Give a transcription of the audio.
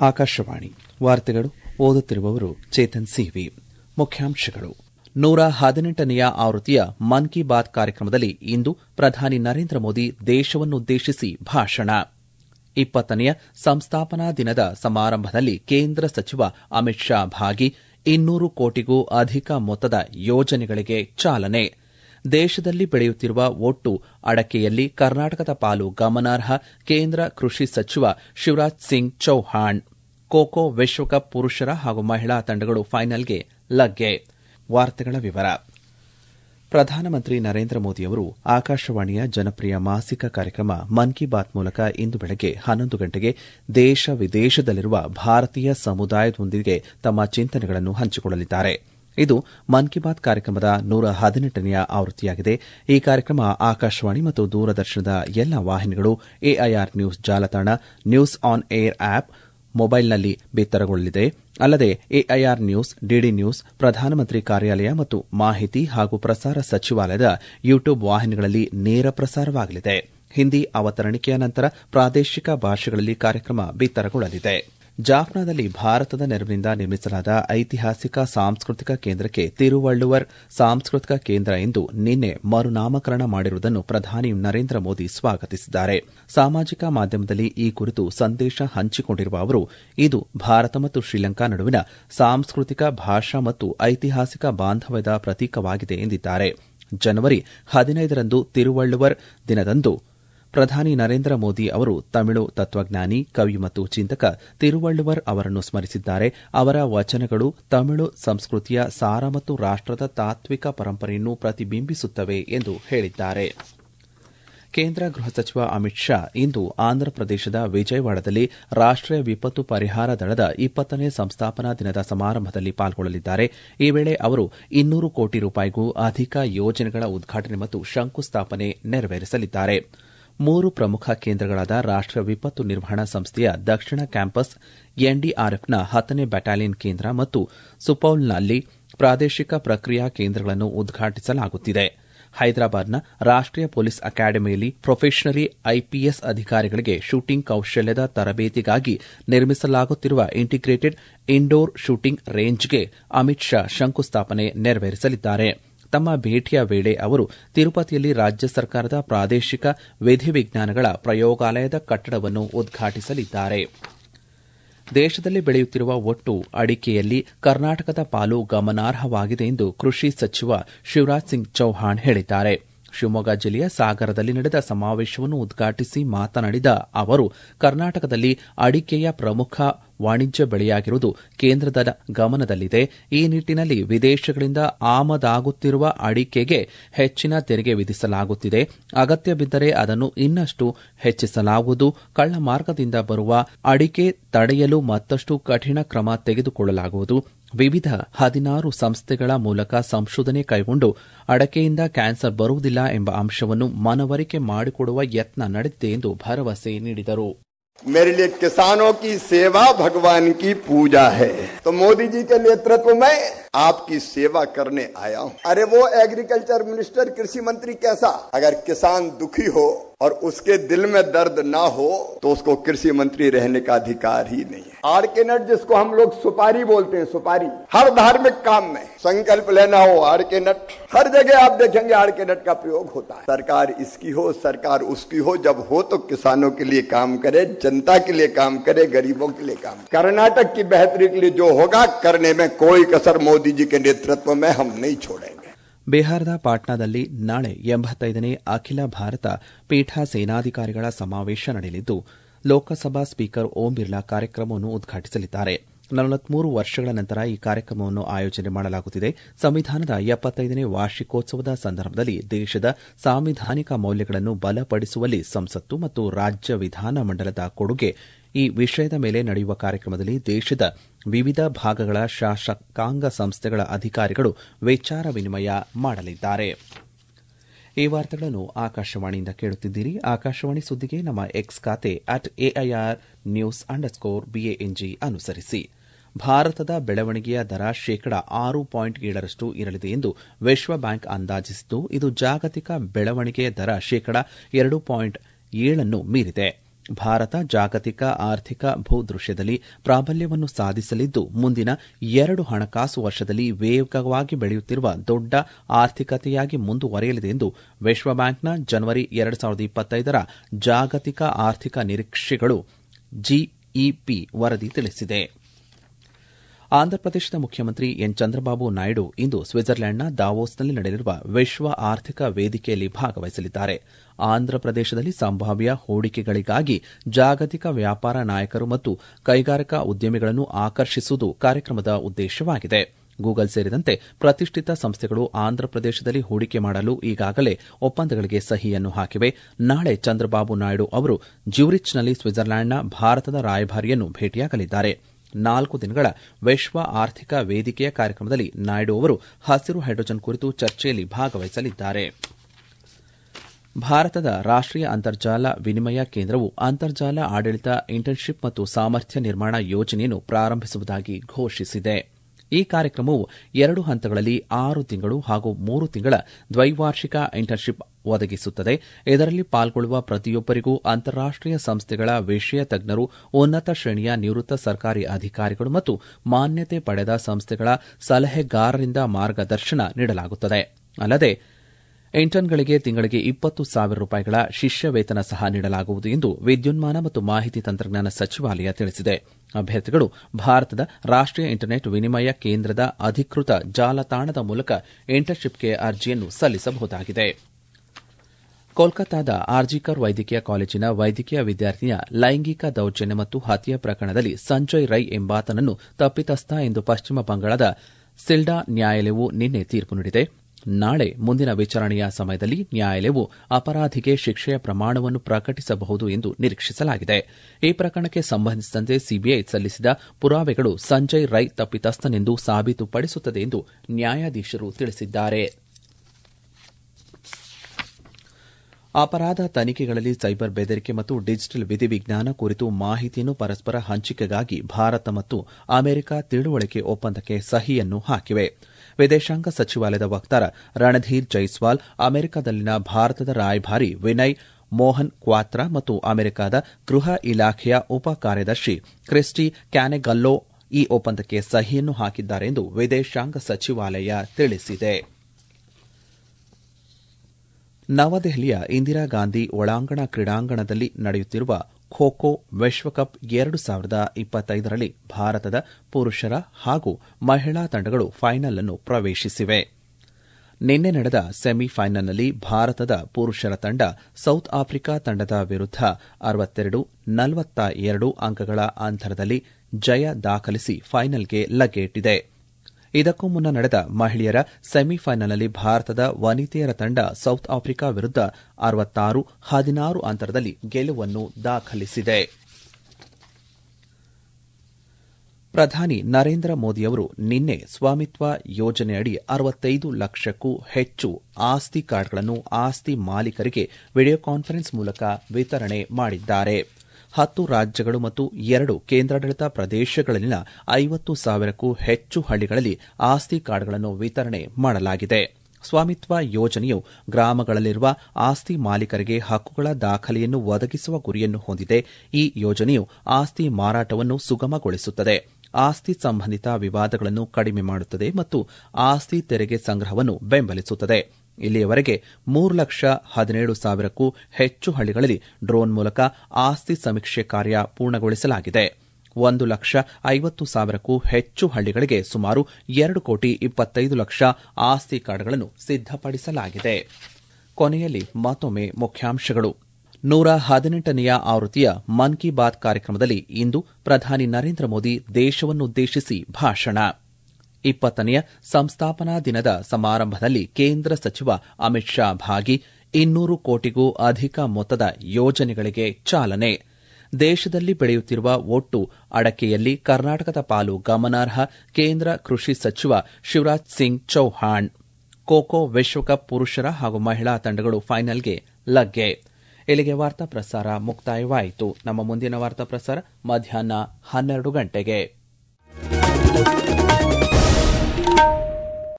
ಆಕಾಶವಾಣಿ ವಾರ್ತೆಗಳು ಓದುತ್ತಿರುವವರು ಚೇತನ್ ಸಿವಿ ಮುಖ್ಯಾಂಶಗಳು ನೂರ ಹದಿನೆಂಟನೆಯ ಆವೃತ್ತಿಯ ಮನ್ ಕಿ ಬಾತ್ ಕಾರ್ಯಕ್ರಮದಲ್ಲಿ ಇಂದು ಪ್ರಧಾನಿ ನರೇಂದ್ರ ಮೋದಿ ದೇಶವನ್ನುದ್ದೇಶಿಸಿ ಭಾಷಣ ಇಪ್ಪತ್ತನೆಯ ಸಂಸ್ಥಾಪನಾ ದಿನದ ಸಮಾರಂಭದಲ್ಲಿ ಕೇಂದ್ರ ಸಚಿವ ಅಮಿತ್ ಶಾ ಭಾಗಿ ಇನ್ನೂರು ಕೋಟಿಗೂ ಅಧಿಕ ಮೊತ್ತದ ಯೋಜನೆಗಳಿಗೆ ಚಾಲನೆ ದೇಶದಲ್ಲಿ ಬೆಳೆಯುತ್ತಿರುವ ಒಟ್ಟು ಅಡಕೆಯಲ್ಲಿ ಕರ್ನಾಟಕದ ಪಾಲು ಗಮನಾರ್ಹ ಕೇಂದ್ರ ಕೃಷಿ ಸಚಿವ ಶಿವರಾಜ್ ಸಿಂಗ್ ಚೌಹಾಣ್ ಖೋಖೋ ವಿಶ್ವಕಪ್ ಪುರುಷರ ಹಾಗೂ ಮಹಿಳಾ ತಂಡಗಳು ಫೈನಲ್ಗೆ ಲಗ್ಗೆ ವಾರ್ತೆಗಳ ವಿವರ ಪ್ರಧಾನಮಂತ್ರಿ ನರೇಂದ್ರ ಮೋದಿಯವರು ಆಕಾಶವಾಣಿಯ ಜನಪ್ರಿಯ ಮಾಸಿಕ ಕಾರ್ಯಕ್ರಮ ಮನ್ ಕಿ ಬಾತ್ ಮೂಲಕ ಇಂದು ಬೆಳಗ್ಗೆ ಹನ್ನೊಂದು ಗಂಟೆಗೆ ದೇಶ ವಿದೇಶದಲ್ಲಿರುವ ಭಾರತೀಯ ಸಮುದಾಯದೊಂದಿಗೆ ತಮ್ಮ ಚಿಂತನೆಗಳನ್ನು ಹಂಚಿಕೊಳ್ಳಲಿದ್ದಾರೆ ಇದು ಮನ್ ಕಿ ಬಾತ್ ಕಾರ್ಯಕ್ರಮದ ನೂರ ಹದಿನೆಂಟನೆಯ ಆವೃತ್ತಿಯಾಗಿದೆ ಈ ಕಾರ್ಯಕ್ರಮ ಆಕಾಶವಾಣಿ ಮತ್ತು ದೂರದರ್ಶನದ ಎಲ್ಲ ವಾಹಿನಿಗಳು ಎಐಆರ್ ನ್ಯೂಸ್ ಜಾಲತಾಣ ನ್ಯೂಸ್ ಆನ್ ಏರ್ ಆಪ್ ಮೊಬೈಲ್ನಲ್ಲಿ ಬಿತ್ತರಗೊಳ್ಳಲಿದೆ ಅಲ್ಲದೆ ಎಐಆರ್ ನ್ಯೂಸ್ ಡಿಡಿ ನ್ಯೂಸ್ ಪ್ರಧಾನಮಂತ್ರಿ ಕಾರ್ಯಾಲಯ ಮತ್ತು ಮಾಹಿತಿ ಹಾಗೂ ಪ್ರಸಾರ ಸಚಿವಾಲಯದ ಯೂಟ್ಯೂಬ್ ವಾಹಿನಿಗಳಲ್ಲಿ ನೇರ ಪ್ರಸಾರವಾಗಲಿದೆ ಹಿಂದಿ ಅವತರಣಿಕೆಯ ನಂತರ ಪ್ರಾದೇಶಿಕ ಭಾಷೆಗಳಲ್ಲಿ ಕಾರ್ಯಕ್ರಮ ಬಿತ್ತರಗೊಳ್ಳಲಿದೆ ಜಾಫ್ನಾದಲ್ಲಿ ಭಾರತದ ನೆರವಿನಿಂದ ನಿರ್ಮಿಸಲಾದ ಐತಿಹಾಸಿಕ ಸಾಂಸ್ಕೃತಿಕ ಕೇಂದ್ರಕ್ಕೆ ತಿರುವಳ್ಳುವರ್ ಸಾಂಸ್ಕೃತಿಕ ಕೇಂದ್ರ ಎಂದು ನಿನ್ನೆ ಮರುನಾಮಕರಣ ಮಾಡಿರುವುದನ್ನು ಪ್ರಧಾನಿ ನರೇಂದ್ರ ಮೋದಿ ಸ್ವಾಗತಿಸಿದ್ದಾರೆ ಸಾಮಾಜಿಕ ಮಾಧ್ಯಮದಲ್ಲಿ ಈ ಕುರಿತು ಸಂದೇಶ ಹಂಚಿಕೊಂಡಿರುವ ಅವರು ಇದು ಭಾರತ ಮತ್ತು ಶ್ರೀಲಂಕಾ ನಡುವಿನ ಸಾಂಸ್ಕೃತಿಕ ಭಾಷಾ ಮತ್ತು ಐತಿಹಾಸಿಕ ಬಾಂಧವ್ಯದ ಪ್ರತೀಕವಾಗಿದೆ ಎಂದಿದ್ದಾರೆ ಜನವರಿ ಹದಿನೈದರಂದು ತಿರುವಳ್ಳುವರ್ ದಿನದಂದು ಪ್ರಧಾನಿ ನರೇಂದ್ರ ಮೋದಿ ಅವರು ತಮಿಳು ತತ್ವಜ್ಞಾನಿ ಕವಿ ಮತ್ತು ಚಿಂತಕ ತಿರುವಳ್ಳುವರ್ ಅವರನ್ನು ಸ್ಮರಿಸಿದ್ದಾರೆ ಅವರ ವಚನಗಳು ತಮಿಳು ಸಂಸ್ಕೃತಿಯ ಸಾರ ಮತ್ತು ರಾಷ್ಟದ ತಾತ್ವಿಕ ಪರಂಪರೆಯನ್ನು ಪ್ರತಿಬಿಂಬಿಸುತ್ತವೆ ಎಂದು ಹೇಳಿದ್ದಾರೆ ಕೇಂದ್ರ ಗೃಹ ಸಚಿವ ಅಮಿತ್ ಶಾ ಇಂದು ಆಂಧ್ರಪ್ರದೇಶದ ವಿಜಯವಾಡದಲ್ಲಿ ರಾಷ್ಟೀಯ ವಿಪತ್ತು ಪರಿಹಾರ ದಳದ ಇಪ್ಪತ್ತನೇ ಸಂಸ್ಥಾಪನಾ ದಿನದ ಸಮಾರಂಭದಲ್ಲಿ ಪಾಲ್ಗೊಳ್ಳಲಿದ್ದಾರೆ ಈ ವೇಳೆ ಅವರು ಇನ್ನೂರು ಕೋಟಿ ರೂಪಾಯಿಗೂ ಅಧಿಕ ಯೋಜನೆಗಳ ಉದ್ಘಾಟನೆ ಮತ್ತು ಶಂಕುಸ್ಥಾಪನೆ ನೆರವೇರಿಸಲಿದ್ದಾರೆ ಮೂರು ಪ್ರಮುಖ ಕೇಂದ್ರಗಳಾದ ರಾಷ್ಟೀಯ ವಿಪತ್ತು ನಿರ್ವಹಣಾ ಸಂಸ್ಥೆಯ ದಕ್ಷಿಣ ಕ್ಯಾಂಪಸ್ ಎನ್ಡಿಆರ್ಎಫ್ನ ಹತ್ತನೇ ಬೆಟಾಲಿಯನ್ ಕೇಂದ್ರ ಮತ್ತು ಸುಪೌಲ್ನಲ್ಲಿ ಪ್ರಾದೇಶಿಕ ಪ್ರಕ್ರಿಯಾ ಕೇಂದ್ರಗಳನ್ನು ಉದ್ಘಾಟಿಸಲಾಗುತ್ತಿದೆ ಹೈದರಾಬಾದ್ನ ರಾಷ್ಟೀಯ ಪೊಲೀಸ್ ಅಕಾಡೆಮಿಯಲ್ಲಿ ಪ್ರೊಫೆಷನರಿ ಐಪಿಎಸ್ ಅಧಿಕಾರಿಗಳಿಗೆ ಶೂಟಿಂಗ್ ಕೌಶಲ್ಯದ ತರಬೇತಿಗಾಗಿ ನಿರ್ಮಿಸಲಾಗುತ್ತಿರುವ ಇಂಟಿಗ್ರೇಟೆಡ್ ಇಂಡೋರ್ ಶೂಟಿಂಗ್ ರೇಂಜ್ಗೆ ಅಮಿತ್ ಶಾ ಶಂಕುಸ್ಥಾಪನೆ ನೆರವೇರಿಸಲಿದ್ದಾರೆ ತಮ್ಮ ಭೇಟಿಯ ವೇಳೆ ಅವರು ತಿರುಪತಿಯಲ್ಲಿ ರಾಜ್ಯ ಸರ್ಕಾರದ ಪ್ರಾದೇಶಿಕ ವಿಧಿವಿಜ್ಞಾನಗಳ ಪ್ರಯೋಗಾಲಯದ ಕಟ್ಟಡವನ್ನು ಉದ್ಘಾಟಿಸಲಿದ್ದಾರೆ ದೇಶದಲ್ಲಿ ಬೆಳೆಯುತ್ತಿರುವ ಒಟ್ಟು ಅಡಿಕೆಯಲ್ಲಿ ಕರ್ನಾಟಕದ ಪಾಲು ಗಮನಾರ್ಹವಾಗಿದೆ ಎಂದು ಕೃಷಿ ಸಚಿವ ಶಿವರಾಜ್ ಸಿಂಗ್ ಚೌಹಾಣ್ ಹೇಳಿದ್ದಾರೆ ಶಿವಮೊಗ್ಗ ಜಿಲ್ಲೆಯ ಸಾಗರದಲ್ಲಿ ನಡೆದ ಸಮಾವೇಶವನ್ನು ಉದ್ಘಾಟಿಸಿ ಮಾತನಾಡಿದ ಅವರು ಕರ್ನಾಟಕದಲ್ಲಿ ಅಡಿಕೆಯ ಪ್ರಮುಖ ವಾಣಿಜ್ಯ ಬೆಳೆಯಾಗಿರುವುದು ಕೇಂದ್ರದ ಗಮನದಲ್ಲಿದೆ ಈ ನಿಟ್ಟಿನಲ್ಲಿ ವಿದೇಶಗಳಿಂದ ಆಮದಾಗುತ್ತಿರುವ ಅಡಿಕೆಗೆ ಹೆಚ್ಚಿನ ತೆರಿಗೆ ವಿಧಿಸಲಾಗುತ್ತಿದೆ ಅಗತ್ಯ ಬಿದ್ದರೆ ಅದನ್ನು ಇನ್ನಷ್ಟು ಹೆಚ್ಚಿಸಲಾಗುವುದು ಕಳ್ಳ ಮಾರ್ಗದಿಂದ ಬರುವ ಅಡಿಕೆ ತಡೆಯಲು ಮತ್ತಷ್ಟು ಕಠಿಣ ಕ್ರಮ ತೆಗೆದುಕೊಳ್ಳಲಾಗುವುದು ವಿವಿಧ ಹದಿನಾರು ಸಂಸ್ಥೆಗಳ ಮೂಲಕ ಸಂಶೋಧನೆ ಕೈಗೊಂಡು ಅಡಕೆಯಿಂದ ಕ್ಯಾನ್ಸರ್ ಬರುವುದಿಲ್ಲ ಎಂಬ ಅಂಶವನ್ನು ಮನವರಿಕೆ ಮಾಡಿಕೊಡುವ ಯತ್ನ ನಡೆದಿದೆ ಎಂದು ಭರವಸೆ ನೀಡಿದರು मेरे लिए किसानों की सेवा भगवान की पूजा है तो मोदी जी के नेतृत्व में आपकी सेवा करने आया हूँ अरे वो एग्रीकल्चर मिनिस्टर कृषि मंत्री कैसा अगर किसान दुखी हो और उसके दिल में दर्द ना हो तो उसको कृषि मंत्री रहने का अधिकार ही नहीं है आर के नट जिसको हम लोग सुपारी बोलते हैं सुपारी हर धार्मिक काम में संकल्प लेना हो आर के नट हर जगह आप देखेंगे आर के नट का प्रयोग होता है सरकार इसकी हो सरकार उसकी हो जब हो तो किसानों के लिए काम करे जनता के लिए काम करे गरीबों के लिए काम कर्नाटक की बेहतरी के लिए जो होगा करने में कोई कसर मोदी जी के नेतृत्व में हम नहीं छोड़ेंगे ಬಿಹಾರದ ಪಾಟ್ನಾದಲ್ಲಿ ನಾಳೆ ಎಂಬತ್ತೈದನೇ ಅಖಿಲ ಭಾರತ ಪೀಠ ಸೇನಾಧಿಕಾರಿಗಳ ಸಮಾವೇಶ ನಡೆಯಲಿದ್ದು ಲೋಕಸಭಾ ಸ್ಪೀಕರ್ ಓಂ ಬಿರ್ಲಾ ಕಾರ್ಯಕ್ರಮವನ್ನು ಉದ್ಘಾಟಿಸಲಿದ್ದಾರೆ ನಲವತ್ಮೂರು ವರ್ಷಗಳ ನಂತರ ಈ ಕಾರ್ಯಕ್ರಮವನ್ನು ಆಯೋಜನೆ ಮಾಡಲಾಗುತ್ತಿದೆ ಸಂವಿಧಾನದ ಎಪ್ಪತ್ತೈದನೇ ವಾರ್ಷಿಕೋತ್ಸವದ ಸಂದರ್ಭದಲ್ಲಿ ದೇಶದ ಸಾಂವಿಧಾನಿಕ ಮೌಲ್ಯಗಳನ್ನು ಬಲಪಡಿಸುವಲ್ಲಿ ಸಂಸತ್ತು ಮತ್ತು ರಾಜ್ಯ ವಿಧಾನಮಂಡಲದ ಕೊಡುಗೆ ಈ ವಿಷಯದ ಮೇಲೆ ನಡೆಯುವ ಕಾರ್ಯಕ್ರಮದಲ್ಲಿ ದೇಶದ ವಿವಿಧ ಭಾಗಗಳ ಶಾಸಕಾಂಗ ಸಂಸ್ಥೆಗಳ ಅಧಿಕಾರಿಗಳು ವಿಚಾರ ವಿನಿಮಯ ಮಾಡಲಿದ್ದಾರೆ ಈ ವಾರ್ತೆಗಳನ್ನು ಆಕಾಶವಾಣಿಯಿಂದ ಕೇಳುತ್ತಿದ್ದೀರಿ ಆಕಾಶವಾಣಿ ಸುದ್ದಿಗೆ ನಮ್ಮ ಎಕ್ಸ್ ಖಾತೆ at AIR news underscore B A N G ಅನುಸರಿಸಿ ಭಾರತದ ಬೆಳವಣಿಗೆಯ ದರ ಶೇಕಡ ಆರು ಪಾಯಿಂಟ್ ಏಳರಷ್ಟು ಇರಲಿದೆ ಎಂದು ವಿಶ್ವ ಬ್ಯಾಂಕ್ ಅಂದಾಜಿಸಿದ್ದು ಇದು ಜಾಗತಿಕ ಬೆಳವಣಿಗೆಯ ದರ ಶೇಕಡ ಎರಡು ಪಾಯಿಂಟ್ ಏಳನ್ನು ಮೀರಿದೆ ಭಾರತ ಜಾಗತಿಕ ಆರ್ಥಿಕ ಭೂದೃಶ್ಯದಲ್ಲಿ ಪ್ರಾಬಲ್ಯವನ್ನು ಸಾಧಿಸಲಿದ್ದು ಮುಂದಿನ ಎರಡು ಹಣಕಾಸು ವರ್ಷದಲ್ಲಿ ವೇಗವಾಗಿ ಬೆಳೆಯುತ್ತಿರುವ ದೊಡ್ಡ ಆರ್ಥಿಕತೆಯಾಗಿ ಮುಂದುವರೆಯಲಿದೆ ಎಂದು ವಿಶ್ವ ಬ್ಯಾಂಕ್ನ ಜನವರಿ ಎರಡು ಸಾವಿರದ ಇಪ್ಪತ್ತೈದರ ಜಾಗತಿಕ ಆರ್ಥಿಕ ನಿರೀಕ್ಷೆಗಳು ಜಿಇಪಿ ವರದಿ ತಿಳಿಸಿದೆ ಆಂಧ್ರಪ್ರದೇಶದ ಮುಖ್ಯಮಂತ್ರಿ ಎನ್ ಚಂದ್ರಬಾಬು ನಾಯ್ಡು ಇಂದು ಸ್ವಿಟ್ಜರ್ಲೆಂಡ್ನ ದಾವೋಸ್ನಲ್ಲಿ ನಡೆಯಲಿರುವ ವಿಶ್ವ ಆರ್ಥಿಕ ವೇದಿಕೆಯಲ್ಲಿ ಭಾಗವಹಿಸಲಿದ್ದಾರೆ ಆಂಧ್ರಪ್ರದೇಶದಲ್ಲಿ ಸಂಭಾವ್ಯ ಹೂಡಿಕೆಗಳಿಗಾಗಿ ಜಾಗತಿಕ ವ್ಯಾಪಾರ ನಾಯಕರು ಮತ್ತು ಕೈಗಾರಿಕಾ ಉದ್ಯಮಿಗಳನ್ನು ಆಕರ್ಷಿಸುವುದು ಕಾರ್ಯಕ್ರಮದ ಉದ್ದೇಶವಾಗಿದೆ ಗೂಗಲ್ ಸೇರಿದಂತೆ ಪ್ರತಿಷ್ಠಿತ ಸಂಸ್ಥೆಗಳು ಆಂಧ್ರಪ್ರದೇಶದಲ್ಲಿ ಹೂಡಿಕೆ ಮಾಡಲು ಈಗಾಗಲೇ ಒಪ್ಪಂದಗಳಿಗೆ ಸಹಿಯನ್ನು ಹಾಕಿವೆ ನಾಳೆ ಚಂದ್ರಬಾಬು ನಾಯ್ಡು ಅವರು ಜ್ಯೂರಿಚ್ನಲ್ಲಿ ಸ್ವಿಟ್ಜರ್ಲೆಂಡ್ನ ಭಾರತದ ರಾಯಭಾರಿಯನ್ನು ಭೇಟಿಯಾಗಲಿದ್ದಾರೆ ನಾಲ್ಕು ದಿನಗಳ ವಿಶ್ವ ಆರ್ಥಿಕ ವೇದಿಕೆಯ ಕಾರ್ಯಕ್ರಮದಲ್ಲಿ ನಾಯ್ಡು ಅವರು ಹಸಿರು ಹೈಡ್ರೋಜನ್ ಕುರಿತು ಚರ್ಚೆಯಲ್ಲಿ ಭಾಗವಹಿಸಲಿದ್ದಾರೆ ಭಾರತದ ರಾಷ್ಟೀಯ ಅಂತರ್ಜಾಲ ವಿನಿಮಯ ಕೇಂದ್ರವು ಅಂತರ್ಜಾಲ ಆಡಳಿತ ಇಂಟರ್ನ್ಶಿಪ್ ಮತ್ತು ಸಾಮರ್ಥ್ಯ ನಿರ್ಮಾಣ ಯೋಜನೆಯನ್ನು ಪ್ರಾರಂಭಿಸುವುದಾಗಿ ಘೋಷಿಸಿದೆ ಈ ಕಾರ್ಯಕ್ರಮವು ಎರಡು ಹಂತಗಳಲ್ಲಿ ಆರು ತಿಂಗಳು ಹಾಗೂ ಮೂರು ತಿಂಗಳ ದ್ವೈವಾರ್ಷಿಕ ಇಂಟರ್ನ್ಶಿಪ್ ಒದಗಿಸುತ್ತದೆ ಇದರಲ್ಲಿ ಪಾಲ್ಗೊಳ್ಳುವ ಪ್ರತಿಯೊಬ್ಬರಿಗೂ ಅಂತಾರಾಷ್ಟೀಯ ಸಂಸ್ಥೆಗಳ ವಿಷಯ ತಜ್ಞರು ಉನ್ನತ ಶ್ರೇಣಿಯ ನಿವೃತ್ತ ಸರ್ಕಾರಿ ಅಧಿಕಾರಿಗಳು ಮತ್ತು ಮಾನ್ಯತೆ ಪಡೆದ ಸಂಸ್ಥೆಗಳ ಸಲಹೆಗಾರರಿಂದ ಮಾರ್ಗದರ್ಶನ ನೀಡಲಾಗುತ್ತದೆ ಅಲ್ಲದೆ ಇಂಟರ್ನ್ಗಳಿಗೆ ತಿಂಗಳಿಗೆ ಇಪ್ಪತ್ತು ಸಾವಿರ ರೂಪಾಯಿಗಳ ಶಿಷ್ಯ ವೇತನ ಸಹ ನೀಡಲಾಗುವುದು ಎಂದು ವಿದ್ಯುನ್ಮಾನ ಮತ್ತು ಮಾಹಿತಿ ತಂತ್ರಜ್ಞಾನ ಸಚಿವಾಲಯ ತಿಳಿಸಿದೆ ಅಭ್ಯರ್ಥಿಗಳು ಭಾರತದ ರಾಷ್ಟೀಯ ಇಂಟರ್ನೆಟ್ ವಿನಿಮಯ ಕೇಂದ್ರದ ಅಧಿಕೃತ ಜಾಲತಾಣದ ಮೂಲಕ ಇಂಟರ್ನ್ಶಿಪ್ಗೆ ಅರ್ಜಿಯನ್ನು ಸಲ್ಲಿಸಬಹುದಾಗಿದೆ ಕೋಲ್ಕತಾದ ಆರ್ಜಿಕರ್ ವೈದ್ಯಕೀಯ ಕಾಲೇಜಿನ ವೈದ್ಯಕೀಯ ವಿದ್ಯಾರ್ಥಿನಿಯ ಲೈಂಗಿಕ ದೌರ್ಜನ್ಯ ಮತ್ತು ಹತ್ಯೆ ಪ್ರಕರಣದಲ್ಲಿ ಸಂಜಯ್ ರೈ ಎಂಬಾತನನ್ನು ತಪ್ಪಿತಸ್ಥ ಎಂದು ಪಶ್ಚಿಮ ಬಂಗಾಳದ ಸಿಲ್ಡಾ ನ್ಯಾಯಾಲಯವು ನಿನ್ನೆ ತೀರ್ಪು ನೀಡಿದೆ ನಾಳೆ ಮುಂದಿನ ವಿಚಾರಣೆಯ ಸಮಯದಲ್ಲಿ ನ್ಯಾಯಾಲಯವು ಅಪರಾಧಿಗೆ ಶಿಕ್ಷೆಯ ಪ್ರಮಾಣವನ್ನು ಪ್ರಕಟಿಸಬಹುದು ಎಂದು ನಿರೀಕ್ಷಿಸಲಾಗಿದೆ ಈ ಪ್ರಕರಣಕ್ಕೆ ಸಂಬಂಧಿಸಿದಂತೆ ಸಿಬಿಐ ಸಲ್ಲಿಸಿದ ಪುರಾವೆಗಳು ಸಂಜಯ್ ರೈ ತಪ್ಪಿತಸ್ಥನೆಂದು ಸಾಬೀತುಪಡಿಸುತ್ತದೆ ಎಂದು ನ್ಯಾಯಾಧೀಶರು ತಿಳಿಸಿದ್ದಾರೆ ಅಪರಾಧ ತನಿಖೆಗಳಲ್ಲಿ ಸೈಬರ್ ಬೆದರಿಕೆ ಮತ್ತು ಡಿಜಿಟಲ್ ವಿಧಿವಿಜ್ಞಾನ ಕುರಿತು ಮಾಹಿತಿಯನ್ನು ಪರಸ್ಪರ ಹಂಚಿಕೆಗಾಗಿ ಭಾರತ ಮತ್ತು ಅಮೆರಿಕ ತಿಳುವಳಿಕೆ ಒಪ್ಪಂದಕ್ಕೆ ಸಹಿಯನ್ನು ಹಾಕಿವೆ ವಿದೇಶಾಂಗ ಸಚಿವಾಲಯದ ವಕ್ತಾರ ರಣಧೀರ್ ಜೈಸ್ವಾಲ್ ಅಮೆರಿಕದಲ್ಲಿನ ಭಾರತದ ರಾಯಭಾರಿ ವಿನಯ್ ಮೋಹನ್ ಕ್ವಾತ್ರಾ ಮತ್ತು ಅಮೆರಿಕದ ಗೃಹ ಇಲಾಖೆಯ ಉಪ ಕಾರ್ಯದರ್ಶಿ ಕ್ರಿಸ್ಟಿ ಕ್ಯಾನೆಗಲ್ಲೋ ಈ ಒಪ್ಪಂದಕ್ಕೆ ಸಹಿಯನ್ನು ಹಾಕಿದ್ದಾರೆ ಎಂದು ವಿದೇಶಾಂಗ ಸಚಿವಾಲಯ ತಿಳಿಸಿದೆ ನವದೆಹಲಿಯ ಇಂದಿರಾ ಗಾಂಧಿ ಒಳಾಂಗಣ ಕ್ರೀಡಾಂಗಣದಲ್ಲಿ ನಡೆಯುತ್ತಿರುವ ಖೋ ಖೋ ವಿಶ್ವಕಪ್ ಎರಡು ಸಾವಿರದ ಇಪ್ಪತ್ತೈದರಲ್ಲಿ ಭಾರತದ ಪುರುಷರ ಹಾಗೂ ಮಹಿಳಾ ತಂಡಗಳು ಫೈನಲ್ ಅನ್ನು ಪ್ರವೇಶಿಸಿವೆ ನಿನ್ನೆ ನಡೆದ ಸೆಮಿಫೈನಲ್ನಲ್ಲಿ ಭಾರತದ ಪುರುಷರ ತಂಡ ಸೌತ್ ಆಫ್ರಿಕಾ ತಂಡದ ವಿರುದ್ದ ಅರವತ್ತೆರಡು ನಲವತ್ತ ಎರಡು ಅಂಕಗಳ ಅಂತರದಲ್ಲಿ ಜಯ ದಾಖಲಿಸಿ ಫೈನಲ್ಗೆ ಲಗ್ಗೆಯಿಟ್ಟಿದೆ ಇದಕ್ಕೂ ಮುನ್ನ ನಡೆದ ಮಹಿಳೆಯರ ಸೆಮಿಫೈನಲ್ನಲ್ಲಿ ಭಾರತದ ವನಿತೆಯರ ತಂಡ ಸೌತ್ ಆಫ್ರಿಕಾ ವಿರುದ್ದ ಅರವತ್ತಾರು ಹದಿನಾರು ಅಂತರದಲ್ಲಿ ಗೆಲುವನ್ನು ದಾಖಲಿಸಿದೆ ಪ್ರಧಾನಿ ನರೇಂದ್ರ ಮೋದಿಯವರು ನಿನ್ನೆ ಸ್ವಾಮಿತ್ವ ಯೋಜನೆಯಡಿ ಅರವತ್ತೈದು ಲಕ್ಷಕ್ಕೂ ಹೆಚ್ಚು ಆಸ್ತಿ ಕಾರ್ಡ್ಗಳನ್ನು ಆಸ್ತಿ ಮಾಲೀಕರಿಗೆ ವಿಡಿಯೋ ಕಾನ್ಫರೆನ್ಸ್ ಮೂಲಕ ವಿತರಣೆ ಮಾಡಿದ್ದಾರೆ ಹತ್ತು ರಾಜ್ಯಗಳು ಮತ್ತು ಎರಡು ಕೇಂದ್ರಾಡಳಿತ ಪ್ರದೇಶಗಳಲ್ಲಿನ ಐವತ್ತು ಸಾವಿರಕ್ಕೂ ಹೆಚ್ಚು ಹಳ್ಳಿಗಳಲ್ಲಿ ಆಸ್ತಿ ಕಾರ್ಡ್ಗಳನ್ನು ವಿತರಣೆ ಮಾಡಲಾಗಿದೆ ಸ್ವಾಮಿತ್ವ ಯೋಜನೆಯು ಗ್ರಾಮಗಳಲ್ಲಿರುವ ಆಸ್ತಿ ಮಾಲೀಕರಿಗೆ ಹಕ್ಕುಗಳ ದಾಖಲೆಯನ್ನು ಒದಗಿಸುವ ಗುರಿಯನ್ನು ಹೊಂದಿದೆ ಈ ಯೋಜನೆಯು ಆಸ್ತಿ ಮಾರಾಟವನ್ನು ಸುಗಮಗೊಳಿಸುತ್ತದೆ ಆಸ್ತಿ ಸಂಬಂಧಿತ ವಿವಾದಗಳನ್ನು ಕಡಿಮೆ ಮಾಡುತ್ತದೆ ಮತ್ತು ಆಸ್ತಿ ತೆರಿಗೆ ಸಂಗ್ರಹವನ್ನು ಬೆಂಬಲಿಸುತ್ತದೆ ಇಲ್ಲಿಯವರೆಗೆ ಮೂರು ಲಕ್ಷ ಹದಿನೇಳು ಸಾವಿರಕ್ಕೂ ಹೆಚ್ಚು ಹಳ್ಳಿಗಳಲ್ಲಿ ಡ್ರೋನ್ ಮೂಲಕ ಆಸ್ತಿ ಸಮೀಕ್ಷೆ ಕಾರ್ಯ ಪೂರ್ಣಗೊಳಿಸಲಾಗಿದೆ ಒಂದು ಲಕ್ಷ ಐವತ್ತು ಸಾವಿರಕ್ಕೂ ಹೆಚ್ಚು ಹಳ್ಳಿಗಳಿಗೆ ಸುಮಾರು ಎರಡು ಕೋಟಿ ಇಪ್ಪತ್ತೈದು ಲಕ್ಷ ಆಸ್ತಿ ಕಾರ್ಡ್ಗಳನ್ನು ಸಿದ್ದಪಡಿಸಲಾಗಿದೆ ಕೊನೆಯಲ್ಲಿ ಮತ್ತೊಮ್ಮೆ ಮುಖ್ಯಾಂಶಗಳು ನೂರ ಹದಿನೆಂಟನೆಯ ಆವೃತ್ತಿಯ ಮನ್ ಕಿ ಬಾತ್ ಕಾರ್ಯಕ್ರಮದಲ್ಲಿ ಇಂದು ಪ್ರಧಾನಿ ನರೇಂದ್ರ ಮೋದಿ ದೇಶವನ್ನುದ್ದೇಶಿಸಿ ಭಾಷಣ ಇಪ್ಪತ್ತನೆಯ ಸಂಸ್ಥಾಪನಾ ದಿನದ ಸಮಾರಂಭದಲ್ಲಿ ಕೇಂದ್ರ ಸಚಿವ ಅಮಿತ್ ಶಾ ಭಾಗಿ ಇನ್ನೂರು ಕೋಟಿಗೂ ಅಧಿಕ ಮೊತ್ತದ ಯೋಜನೆಗಳಿಗೆ ಚಾಲನೆ ದೇಶದಲ್ಲಿ ಬೆಳೆಯುತ್ತಿರುವ ಒಟ್ಟು ಅಡಕೆಯಲ್ಲಿ ಕರ್ನಾಟಕದ ಪಾಲು ಗಮನಾರ್ಹ ಕೇಂದ್ರ ಕೃಷಿ ಸಚಿವ ಶಿವರಾಜ್ ಸಿಂಗ್ ಚೌಹಾಣ್ ಖೋಖೋ ವಿಶ್ವಕಪ್ ಪುರುಷರ ಹಾಗೂ ಮಹಿಳಾ ತಂಡಗಳು ಫೈನಲ್ಗೆ ಲಗ್ಗೆ ಇಲ್ಲಿಗೆ ವಾರ್ತಾ ಪ್ರಸಾರ ಮುಕ್ತಾಯವಾಯಿತು ನಮ್ಮ ಮುಂದಿನ ವಾರ್ತಾ ಪ್ರಸಾರ ಮಧ್ಯಾಹ್ನ ಹನ್ನೆರಡು ಗಂಟೆಗೆ